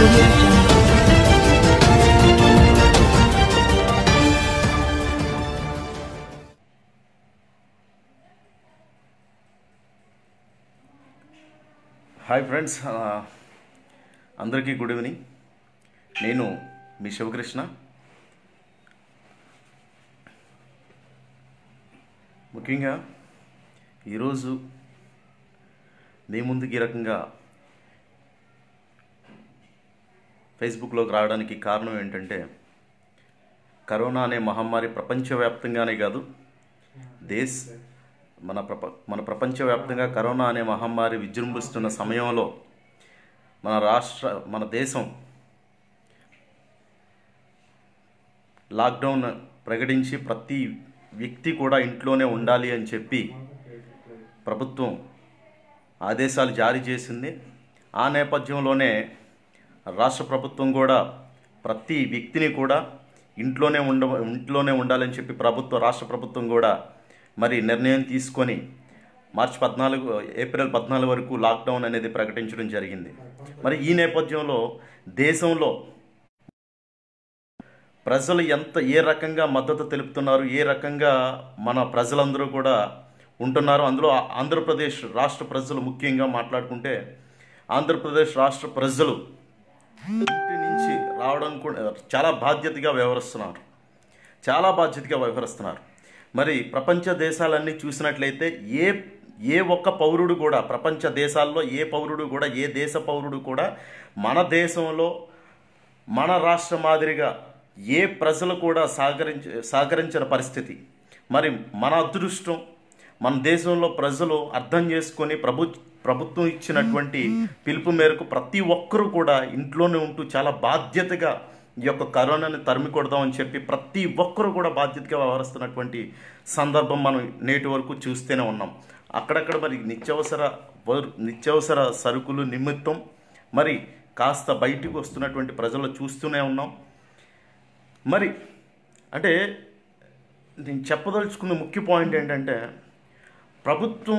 audio jungle. Hi friends ఆ, అందరికీ good evening నేను మీ శివకృష్ణ ముఖ్యంగా ఈరోజు మీ ముందుకు ఈ రకంగా ఫేస్బుక్లోకి రావడానికి కారణం ఏంటంటే కరోనా అనే మహమ్మారి ప్రపంచవ్యాప్తంగానే కాదు దేశ్ మన ప్రప మన ప్రపంచవ్యాప్తంగా కరోనా అనే మహమ్మారి విజృంభిస్తున్న సమయంలో మన రాష్ట్ర మన దేశం లాక్డౌన్ ప్రకటించి ప్రతి వ్యక్తి కూడా ఇంట్లోనే ఉండాలి అని చెప్పి ప్రభుత్వం ఆదేశాలు జారీ చేసింది ఆ నేపథ్యంలోనే రాష్ట్ర ప్రభుత్వం కూడా ప్రతి వ్యక్తిని కూడా ఇంట్లోనే ఉండ ఇంట్లోనే ఉండాలని చెప్పి ప్రభుత్వం రాష్ట్ర ప్రభుత్వం కూడా మరి నిర్ణయం తీసుకొని మార్చి పద్నాలుగు ఏప్రిల్ పద్నాలుగు వరకు లాక్డౌన్ అనేది ప్రకటించడం జరిగింది మరి ఈ నేపథ్యంలో దేశంలో ప్రజలు ఎంత ఏ రకంగా మద్దతు తెలుపుతున్నారు ఏ రకంగా మన ప్రజలందరూ కూడా ఉంటున్నారు అందులో ఆంధ్రప్రదేశ్ రాష్ట్ర ప్రజలు ముఖ్యంగా మాట్లాడుకుంటే ఆంధ్రప్రదేశ్ రాష్ట్ర ప్రజలు ఇంటి నుంచి రావడం కూడా చాలా బాధ్యతగా వ్యవహరిస్తున్నారు చాలా బాధ్యతగా వ్యవహరిస్తున్నారు మరి ప్రపంచ దేశాలన్నీ చూసినట్లయితే ఏ ఏ ఒక్క పౌరుడు కూడా ప్రపంచ దేశాల్లో ఏ పౌరుడు కూడా ఏ దేశ పౌరుడు కూడా మన దేశంలో మన రాష్ట్ర మాదిరిగా ఏ ప్రజలు కూడా సహకరించ సహకరించిన పరిస్థితి మరి మన అదృష్టం మన దేశంలో ప్రజలు అర్థం చేసుకొని ప్రభు ప్రభుత్వం ఇచ్చినటువంటి పిలుపు మేరకు ప్రతి ఒక్కరూ కూడా ఇంట్లోనే ఉంటూ చాలా బాధ్యతగా ఈ యొక్క కరోనాని తరిమి కొడదామని చెప్పి ప్రతి ఒక్కరూ కూడా బాధ్యతగా వ్యవహరిస్తున్నటువంటి సందర్భం మనం నేటి వరకు చూస్తూనే ఉన్నాం అక్కడక్కడ మరి నిత్యావసర వర్- నిత్యావసర సరుకులు నిమిత్తం మరి కాస్త బయటికి వస్తున్నటువంటి ప్రజలు చూస్తూనే ఉన్నాం మరి అంటే నేను చెప్పదలుచుకున్న ముఖ్య పాయింట్ ఏంటంటే ప్రభుత్వం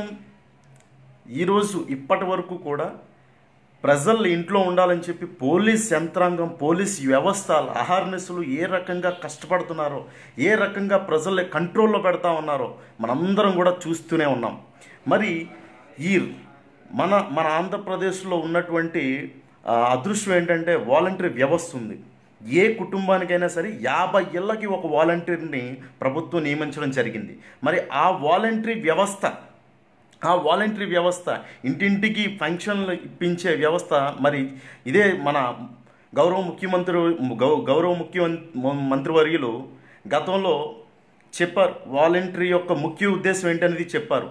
ఈరోజు ఇప్పటి వరకు కూడా ప్రజలు ఇంట్లో ఉండాలని చెప్పి పోలీస్ యంత్రాంగం పోలీస్ వ్యవస్థ అహార్నెస్లు ఏ రకంగా కష్టపడుతున్నారో ఏ రకంగా ప్రజల్ని కంట్రోల్లో పెడతా ఉన్నారో మనందరం కూడా చూస్తూనే ఉన్నాం మరి ఈ మన మన ఆంధ్రప్రదేశ్లో ఉన్నటువంటి ఆ, అదృష్టం ఏంటంటే వాలంటరీ వ్యవస్థ ఉంది ఏ కుటుంబానికైనా సరే యాభై ఏళ్ళకి ఒక వాలంటీర్ని ప్రభుత్వం నియమించడం జరిగింది మరి ఆ వాలంటరీ వ్యవస్థ ఆ వాలంటరీ వ్యవస్థ ఇంటింటికి ఫంక్షన్లు ఇప్పించే వ్యవస్థ మరి ఇదే మన గౌరవ ముఖ్యమంత్రి గౌ- గౌరవ ముఖ్యమంత్రి మంత్రివర్యులు గతంలో చెప్పారు వాలంటరీ యొక్క ముఖ్య ఉద్దేశం ఏంటనేది చెప్పారు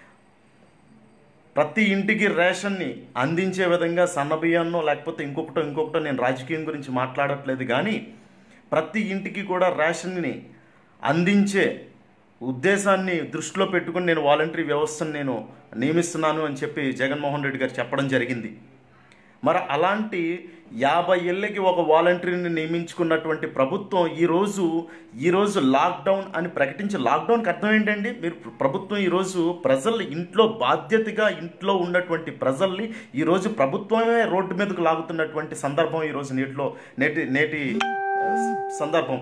ప్రతి ఇంటికి రేషన్ని అందించే విధంగా సన్నబియ్యాన్నో లేకపోతే ఇంకొకటో ఇంకొకటో నేను రాజకీయం గురించి మాట్లాడట్లేదు కానీ ప్రతి ఇంటికి కూడా రేషన్ని అందించే ఉద్దేశాన్ని దృష్టిలో పెట్టుకుని నేను వాలంటరీ వ్యవస్థను నేను నియమిస్తున్నాను అని చెప్పి జగన్మోహన్ రెడ్డి గారు చెప్పడం జరిగింది మరి అలాంటి యాభై ఏళ్ళకి ఒక వాలంటీర్ని నియమించుకున్నటువంటి ప్రభుత్వం ఈరోజు ఈరోజు లాక్డౌన్ అని ప్రకటించి లాక్డౌన్కి అర్థం ఏంటండి మీరు ప్రభుత్వం ఈరోజు ప్రజల్ని ఇంట్లో బాధ్యతగా ఇంట్లో ఉన్నటువంటి ప్రజల్ని ఈరోజు ప్రభుత్వమే రోడ్డు మీదకు లాగుతున్నటువంటి సందర్భం ఈరోజు నేటిలో నేటి నేటి ఆ, సందర్భం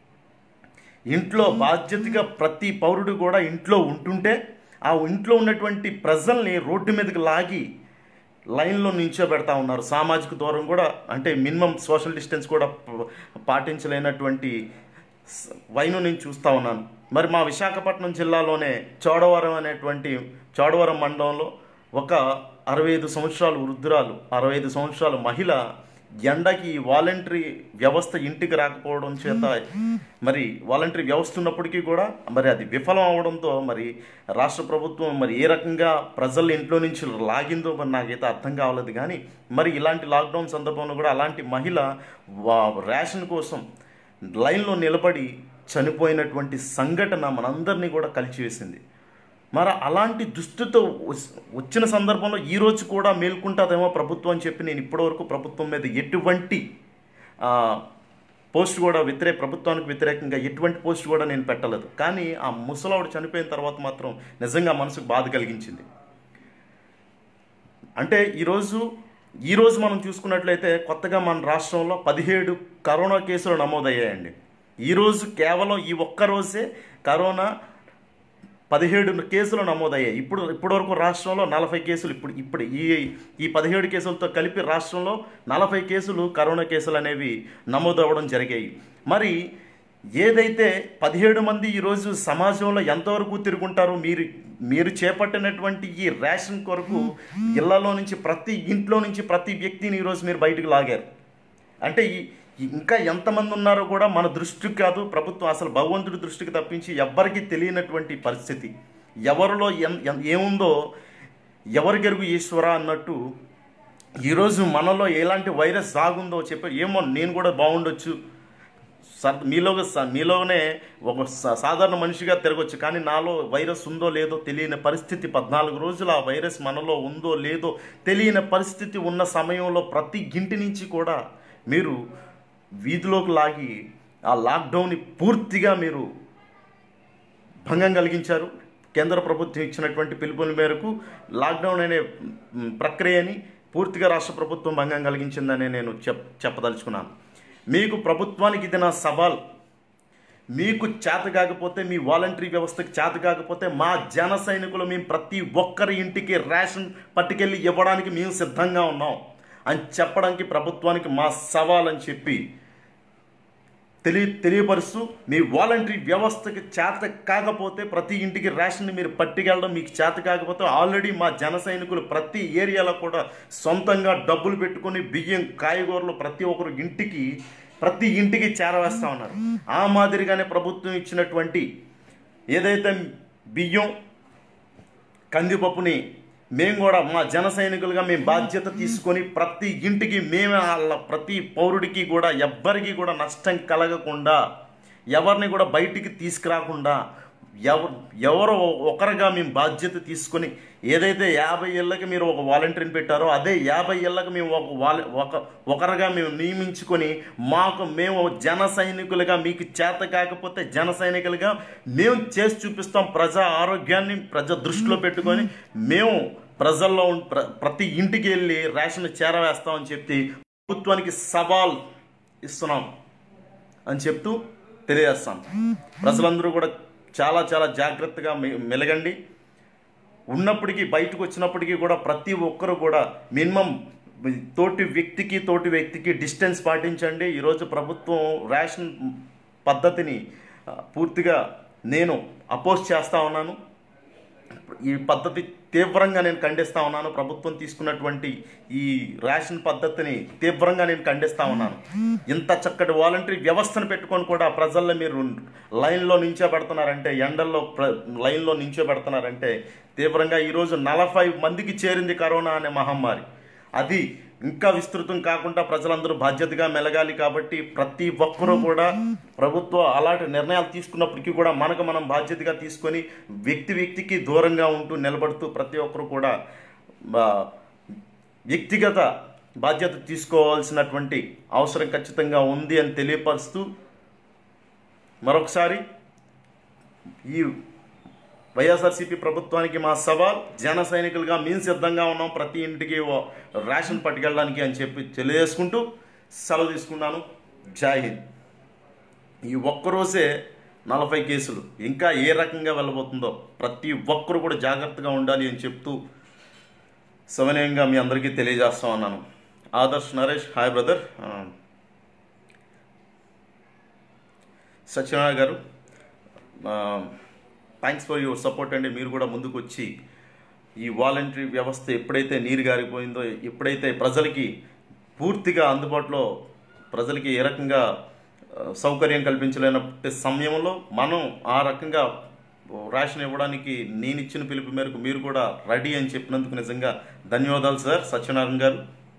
ఇంట్లో బాధ్యతగా ప్రతి పౌరుడు కూడా ఇంట్లో ఉంటుంటే ఆ ఇంట్లో ఉన్నటువంటి ప్రజల్ని రోడ్డు మీదకి లాగి లైన్లో నిల్చోబెడతా ఉన్నారు సామాజిక దూరం కూడా అంటే మినిమం సోషల్ డిస్టెన్స్ కూడా ప- పాటించలేనటువంటి స- వైను నేను చూస్తూ ఉన్నాను మరి మా విశాఖపట్నం జిల్లాలోనే చోడవరం అనేటువంటి చోడవరం మండలంలో ఒక అరవై ఐదు సంవత్సరాలు వృద్ధురాలు అరవై ఐదు సంవత్సరాల మహిళ ఎండకి వాలంటరీ వ్యవస్థ ఇంటికి రాకపోవడం చేత మరి వాలంటరీ వ్యవస్థ ఉన్నప్పటికీ కూడా మరి అది విఫలం అవడంతో మరి రాష్ట్ర ప్రభుత్వం మరి ఏ రకంగా ప్రజల ఇంట్లో నుంచి లాగిందో మరి నాకైతే అర్థం కావలేదు కానీ మరి ఇలాంటి లాక్డౌన్ సందర్భంలో కూడా అలాంటి మహిళ వా- రేషన్ కోసం లైన్లో నిలబడి చనిపోయినటువంటి సంఘటన మనందరినీ కూడా కలిచివేసింది మరి అలాంటి దుస్థితితో వస్- వచ్చిన సందర్భంలో ఈ రోజు కూడా మేల్కుంటుందేమో ప్రభుత్వం అని చెప్పి నేను ఇప్పటివరకు ప్రభుత్వం మీద ఎటువంటి ఆ, పోస్ట్ కూడా వ్యతిరేక ప్రభుత్వానికి వ్యతిరేకంగా ఎటువంటి పోస్ట్ కూడా నేను పెట్టలేదు కానీ ఆ ముసలావిడ చనిపోయిన తర్వాత మాత్రం నిజంగా మనసుకు బాధ కలిగించింది అంటే ఈరోజు ఈరోజు మనం చూసుకున్నట్లయితే కొత్తగా మన రాష్ట్రంలో పదిహేడు కరోనా కేసులు నమోదయ్యాయండి ఈరోజు కేవలం ఈ ఒక్క రోజే కరోనా పదిహేడు కేసులు నమోదయ్యాయి ఇప్పుడు ఇప్పటివరకు రాష్ట్రంలో నలభై కేసులు ఇప్పుడు ఇప్పుడు ఈ ఈ పదిహేడు కేసులతో కలిపి రాష్ట్రంలో నలభై కేసులు కరోనా కేసులు అనేవి నమోదవ్వడం జరిగాయి మరి ఏదైతే పదిహేడు మంది ఈరోజు సమాజంలో ఎంతవరకు తిరుగుంటారో మీరు మీరు చేపట్టినటువంటి ఈ రేషన్ కొరకు ఇళ్లలో నుంచి ప్రతి ఇంట్లో నుంచి ప్రతి వ్యక్తిని ఈరోజు మీరు బయటకు లాగారు అంటే ఈ ఇంకా ఎంతమంది ఉన్నారో కూడా మన దృష్టికి కాదు ప్రభుత్వం అసలు భగవంతుడి దృష్టికి తప్పించి ఎవ్వరికీ తెలియనటువంటి పరిస్థితి ఎవరిలో ఎన్ ఎన్- ఏముందో ఎవరికెరుగు ఈశ్వర అన్నట్టు ఈరోజు మనలో ఎలాంటి వైరస్ దాగుందో చెప్పి ఏమో నేను కూడా బాగుండొచ్చు సర్ మీలో స- మీలోనే ఒక స- సాధారణ మనిషిగా తిరగొచ్చు కానీ నాలో వైరస్ ఉందో లేదో తెలియని పరిస్థితి పద్నాలుగు రోజులు ఆ వైరస్ మనలో ఉందో లేదో తెలియని పరిస్థితి ఉన్న సమయంలో ప్రతి ఇంటి నుంచి కూడా మీరు వీధిలోకి లాగి ఆ లాక్డౌన్ని పూర్తిగా మీరు భంగం కలిగించారు కేంద్ర ప్రభుత్వం ఇచ్చినటువంటి పిలుపుల మేరకు లాక్డౌన్ అనే మ్, ప్రక్రియని పూర్తిగా రాష్ట్ర ప్రభుత్వం భంగం కలిగించిందని నేను చెప్ చెప్పదలుచుకున్నాను మీకు ప్రభుత్వానికి ఇది నా సవాల్ మీకు చేత కాకపోతే మీ వాలంటరీ వ్యవస్థకి చేత కాకపోతే మా జన సైనికులు మేము ప్రతి ఒక్కరి ఇంటికి రేషన్ పట్టుకెళ్ళి ఇవ్వడానికి మేము సిద్ధంగా ఉన్నాం అని చెప్పడానికి ప్రభుత్వానికి మా సవాల్ అని చెప్పి తెలియ తెలియపరుస్తూ మీ వాలంటరీ వ్యవస్థకి చేత కాకపోతే ప్రతి ఇంటికి రేషన్ మీరు పట్టుకెళ్ళడం మీకు చేత కాకపోతే ఆల్రెడీ మా జన సైనికులు ప్రతి ఏరియాలో కూడా సొంతంగా డబ్బులు పెట్టుకొని బియ్యం కాయగూరలు ప్రతి ఒక్కరు ఇంటికి ప్రతి ఇంటికి చేరవేస్తా ఉన్నారు ఆ మాదిరిగానే ప్రభుత్వం ఇచ్చినటువంటి ఏదైతే బియ్యం కందిపప్పుని మేము కూడా మా జన సైనికులుగా మేము బాధ్యత తీసుకొని ప్రతి ఇంటికి మేమే వాళ్ళ ప్రతి పౌరుడికి కూడా ఎవ్వరికి కూడా నష్టం కలగకుండా ఎవరిని కూడా బయటికి తీసుకురాకుండా ఎవరు ఎవరో ఒకరుగా మేము బాధ్యత తీసుకొని ఏదైతే యాభై ఏళ్ళకి మీరు ఒక వాలంటీర్ని పెట్టారో అదే యాభై ఏళ్ళకి మేము ఒక వాల ఒక ఒకరుగా మేము నియమించుకొని మాకు మేము జన సైనికులుగా మీకు చేత కాకపోతే జన సైనికులుగా మేము చేసి చూపిస్తాం ప్రజా ఆరోగ్యాన్ని ప్రజా దృష్టిలో పెట్టుకొని మేము ప్రజల్లో ఉన్- ప్ర- ప్రతి ఇంటికి వెళ్ళి రేషన్ చేరవేస్తామని చెప్పి ప్రభుత్వానికి సవాల్ ఇస్తున్నాం అని చెప్తూ తెలియజేస్తాం ప్రజలందరూ కూడా చాలా చాలా జాగ్రత్తగా మె- మెలగండి ఉన్నప్పటికీ బయటకు వచ్చినప్పటికీ కూడా ప్రతి ఒక్కరు కూడా మినిమం తోటి వ్యక్తికి తోటి వ్యక్తికి డిస్టెన్స్ పాటించండి ఈరోజు ప్రభుత్వం రేషన్ పద్ధతిని ఆ, పూర్తిగా నేను అపోజ్ చేస్తా ఉన్నాను ఈ పద్ధతి తీవ్రంగా నేను ఖండిస్తా ఉన్నాను ప్రభుత్వం తీసుకున్నటువంటి ఈ రేషన్ పద్ధతిని తీవ్రంగా నేను ఖండిస్తా ఉన్నాను ఇంత చక్కటి వాలంటరీ వ్యవస్థను పెట్టుకొని కూడా ప్రజల్లో మీరు లైన్లో నించోబెడుతున్నారంటే ఎండల్లో ప్ర లైన్లో నించోబెడుతున్నారంటే తీవ్రంగా ఈరోజు నలభై మందికి చేరింది కరోనా అనే మహమ్మారి అది ఇంకా విస్తృతం కాకుండా ప్రజలందరూ బాధ్యతగా మెలగాలి కాబట్టి ప్రతి ఒక్కరూ కూడా ప్రభుత్వం అలాంటి నిర్ణయాలు తీసుకున్నప్పటికీ కూడా మనకు మనం బాధ్యతగా తీసుకొని వ్యక్తి వ్యక్తికి దూరంగా ఉంటూ నిలబడుతూ ప్రతి ఒక్కరు కూడా ఆ, వ్యక్తిగత బాధ్యత తీసుకోవాల్సినటువంటి అవసరం ఖచ్చితంగా ఉంది అని తెలియపరుస్తూ మరొకసారి ఈ వైఎస్ఆర్సీపీ ప్రభుత్వానికి మా సవాల్ జన సైనికులుగా మేము సిద్ధంగా ఉన్నాం ప్రతి ఇంటికి ఓ రేషన్ పట్టుకెళ్ళడానికి అని చెప్పి తెలియజేసుకుంటూ సెలవు తీసుకున్నాను జై హింద్ ఈ ఒక్కరోజే నలభై కేసులు ఇంకా ఏ రకంగా వెళ్ళబోతుందో ప్రతి ఒక్కరు కూడా జాగ్రత్తగా ఉండాలి అని చెప్తూ సవినయంగా మీ అందరికీ తెలియజేస్తా ఉన్నాను ఆదర్శ్ నరేష్ హాయ్ బ్రదర్ సత్యనారాయణ గారు థ్యాంక్స్ ఫర్ యువర్ సపోర్ట్ అండి మీరు కూడా ముందుకు వచ్చి ఈ వాలంటరీ వ్యవస్థ ఎప్పుడైతే నీరు గారిపోయిందో ఎప్పుడైతే ప్రజలకి పూర్తిగా అందుబాటులో ప్రజలకి ఏ రకంగా ఆ, సౌకర్యం కల్పించలేనప్పటి సమయంలో మనం ఆ రకంగా రేషన్ ఇవ్వడానికి నేను ఇచ్చిన పిలుపు మేరకు మీరు కూడా రెడీ అని చెప్పినందుకు నిజంగా ధన్యవాదాలు సార్ సత్యనారాయణ గారు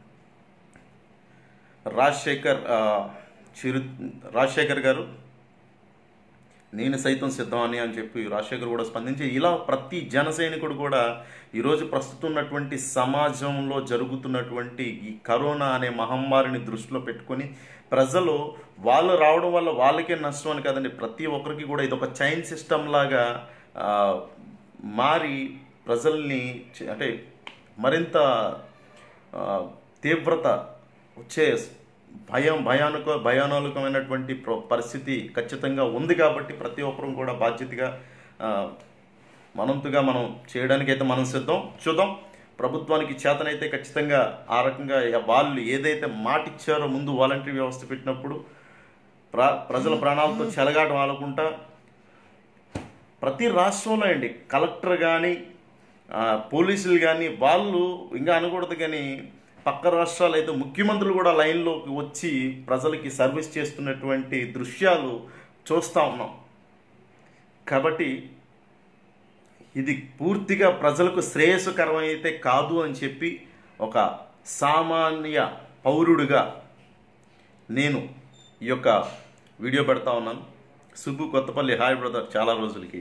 రాజశేఖర్ ఆ, చిరు రాజశేఖర్ గారు నేను సైతం సిద్ధమని అని చెప్పి రాజశేఖర్ కూడా స్పందించి ఇలా ప్రతి జన సైనికుడు కూడా ఈరోజు ప్రస్తుతం ఉన్నటువంటి సమాజంలో జరుగుతున్నటువంటి ఈ కరోనా అనే మహమ్మారిని దృష్టిలో పెట్టుకొని ప్రజలు వాళ్ళు రావడం వల్ల వాళ్ళకే నష్టం అని కదండి ప్రతి ఒక్కరికి కూడా ఇది ఒక చైన్ సిస్టమ్ లాగా ఆ, మారి ప్రజల్ని చ- అంటే మరింత ఆ, తీవ్రత వచ్చే భయం భయానక భయానకమైనటువంటి ప్ర- పరిస్థితి ఖచ్చితంగా ఉంది కాబట్టి ప్రతి ఒక్కరూ కూడా బాధ్యతగా ఆ, మనంతుగా మనం చేయడానికైతే మనం సిద్ధం చూద్దాం ప్రభుత్వానికి చేతనైతే ఖచ్చితంగా ఆ రకంగా వాళ్ళు ఏదైతే మాట ఇచ్చారో ముందు వాలంటరీ వ్యవస్థ పెట్టినప్పుడు ప్ర ప్రజల ప్రాణాలతో చెలగాటం ఆలకుంటా ప్రతి రాష్ట్రంలో అండి కలెక్టర్ కానీ పోలీసులు కానీ వాళ్ళు ఇంకా అనకూడదు కానీ పక్క రాష్ట్రాలు అయితే ముఖ్యమంత్రులు కూడా లైన్లోకి వచ్చి ప్రజలకి సర్వీస్ చేస్తున్నటువంటి దృశ్యాలు చూస్తూ ఉన్నాం కాబట్టి ఇది పూర్తిగా ప్రజలకు శ్రేయస్కరమైతే కాదు అని చెప్పి ఒక సామాన్య పౌరుడిగా నేను ఈ యొక్క వీడియో పెడతా ఉన్నాను సుబ్బు కొత్తపల్లి హాయ్ బ్రదర్ చాలా రోజులకి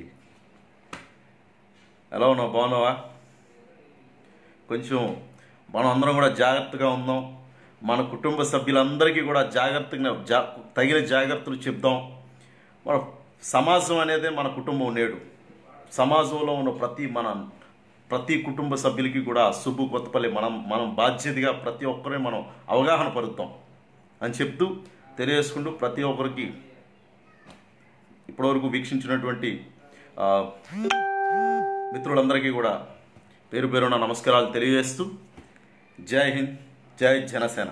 ఎలా ఉన్నావు బాగున్నావా కొంచెం మనం అందరం కూడా జాగ్రత్తగా ఉందాం మన కుటుంబ సభ్యులందరికీ కూడా జాగ్రత్తగా జా తగిన జాగ్రత్తలు చెప్దాం మన సమాజం అనేదే మన కుటుంబం నేడు సమాజంలో ఉన్న ప్రతి మన ప్రతి కుటుంబ సభ్యులకి కూడా సుబ్బు కొత్తపల్లి మనం మనం బాధ్యతగా ప్రతి ఒక్కరే మనం అవగాహన పరుద్దాం అని చెప్తూ తెలియజేసుకుంటూ ప్రతి ఒక్కరికి ఇప్పటివరకు వీక్షించినటువంటి ఆ, మిత్రులందరికీ కూడా పేరు పేరున నమస్కారాలు తెలియజేస్తూ జై హింద్ జై జనసేన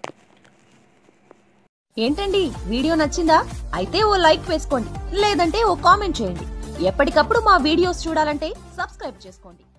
ఏంటండి వీడియో నచ్చిందా అయితే ఓ లైక్ వేసుకోండి లేదంటే ఓ కామెంట్ చేయండి ఎప్పటికప్పుడు మా వీడియోస్ చూడాలంటే సబ్స్క్రైబ్ చేసుకోండి